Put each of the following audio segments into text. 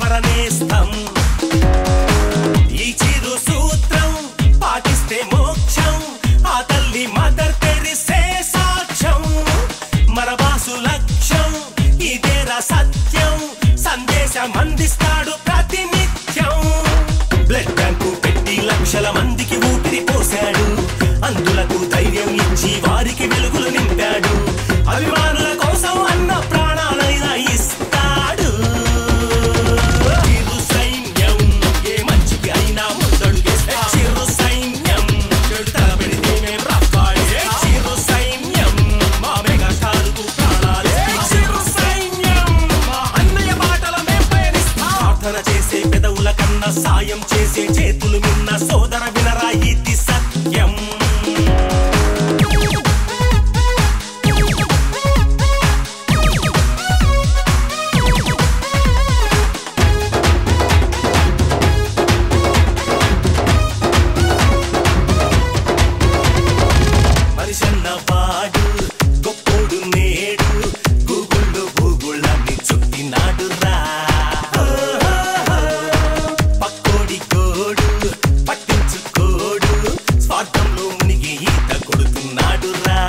నడవరనేస్తం ఈ చిరు సూత్రం పాటిస్తే మోక్షం ఆ తల్లి మదర్ తెరిసే సాక్ష్యం మన బాసు లక్ష్యం ఇదేరా సత్యం సందేశం అందిస్తాడు ప్రతినిత్యం బ్లడ్ బ్యాంకు పెట్టి లక్షల మందికి ఊపిరి పోశాడు అందులకు ధైర్యం ఇచ్చి వారికి వెలుగులు నింపాడు అభిమానుల కోసం అన్న ప్రాణాలైనా ఇస్తాడు చిరు సైన్యం ఏ మంచికి అయినా ముందడుగేస్తే చిరు సైన్యం చెడు తలపెడితే మేం రప్పాడే చిరు సైన్యం మా మెగాస్టార్కు ప్రాణాలే చిరు సైన్యం మా అన్నయ్య బాటల మేం పయనిస్తాం ప్రార్థన చేసే పెదవుల కన్నా సాయం చేసే చేతులు మిన్న సోదర వినరా ఇది సత్యం మనిషన్న వాడు గొప్పోడు నేడు గూగుళ్ళు గూగుళ్ళని చుట్టినాడు రా పక్కోడి కోడు పట్టించుకోడు స్వార్థంలో మునిగి ఈత కొడుతున్నాడు రా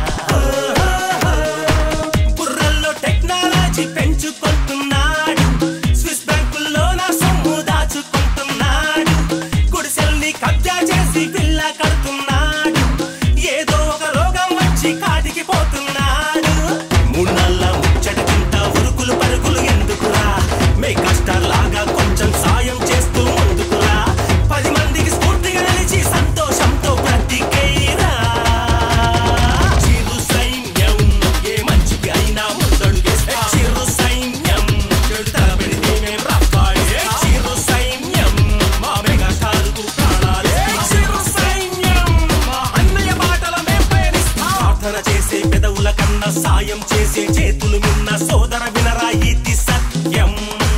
బుర్రల్లో టెక్నాలజీ పెంచుకుంటున్నాడు స్విస్ బ్యాంకుల్లో నా సొమ్ము దాచుకుంటున్నాడు గుడిసెల్ని కబ్జా చేసి పిల్ల కడుతున్నాడు ఏదో ఒక రోగం వచ్చి కాటికి పోతున్నాడు మూడల్ల ముచ్చట కింద ఉరుకులు పరుగులు ఎందుకురా మే కష్టాల లాగా కొంచెం సాయం చేస్తూ ముందుకురా పది మందికి స్ఫూర్తిగా నిలిచి సంతోషంతో బ్రతికేరా చిరు సైన్యం ఏ మంచికి అయినా ముందడుగేస్తే చిరు సైన్యం చెడు తలపెడితే మేం రప్పాడే చిరు సైన్యం మా మెగాస్టార్కు ప్రాణాలే చిరు సైన్యం మా అన్నయ్య బాటల మేం పయనిస్తాం ప్రార్థన చేసే పెదవుల కన్నా సాయం చేసే చేతులు మిన్న సోదర వినరా ఇది సత్యం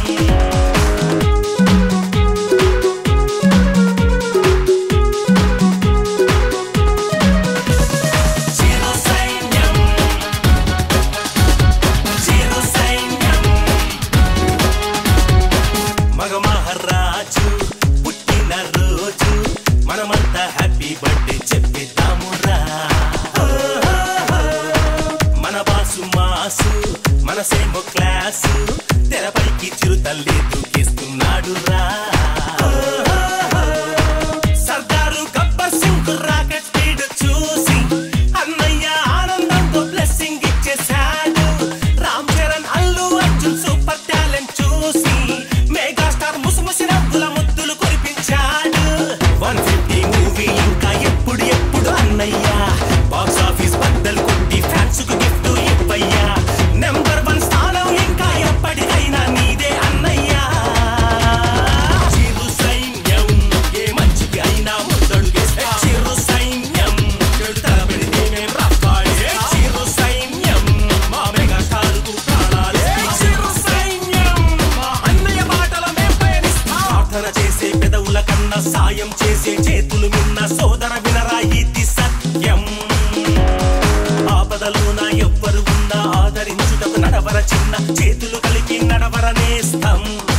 చిరు సైన్యం చిరు సైన్యం మగ మహారాజు పుట్టిన రోజు మనమంతా హ్యాపీ బర్త్డే చెప్పిద్దామురా మన బాసు మాసు మనసేమో క్లాసు తెరపైకి చిరు తల్లి దూకిస్తున్నాడు రా సర్దారు గబ్బర్ సింగ్ రాకెట్ స్పీడ్ చూసి అన్నయ్య ఆనందంతో బ్లెస్సింగ్ ఇచ్చేశాడు రామ్ చరణ్ అల్లు అర్జున్ సూపర్ టాలెంట్ చూసి మెగాస్టార్ ముసిముసి నవ్వుల ముద్దులు కురిపించాడు వన్ ఫిఫ్టీ మూవీ ఇంకా ఎప్పుడు ఎప్పుడు అన్నయ్య బాక్స్ ఆఫీస్ బద్దలు కొట్టి ఫ్యాన్స్ కు గిఫ్ట్ ఇవ్వయ్యా నెంబర్ వన్ స్థానం ఇంకా ఎప్పటికైనా నీదే అన్నయ్యా చిరు సైన్యం ఏ మంచికి అయినా ముందడుగేస్తే చిరు సైన్యం చెడు తలపెడితే మేం రప్పాడే చిరు సైన్యం మా మెగాస్టార్కు ప్రాణాలే చిరు సైన్యం మా అన్నయ్య బాటల మేం పయనిస్తాం ప్రార్థన చేసే పెదవుల కన్నా సాయం చేసే చేతులు మిన్న సోదర వినరా ఇది సత్యం ఆపదలోన ఎవ్వరు ఉన్నా ఆదరించుటకు నడవర చిన్న చేతులు కలిపి నడవరనేస్తం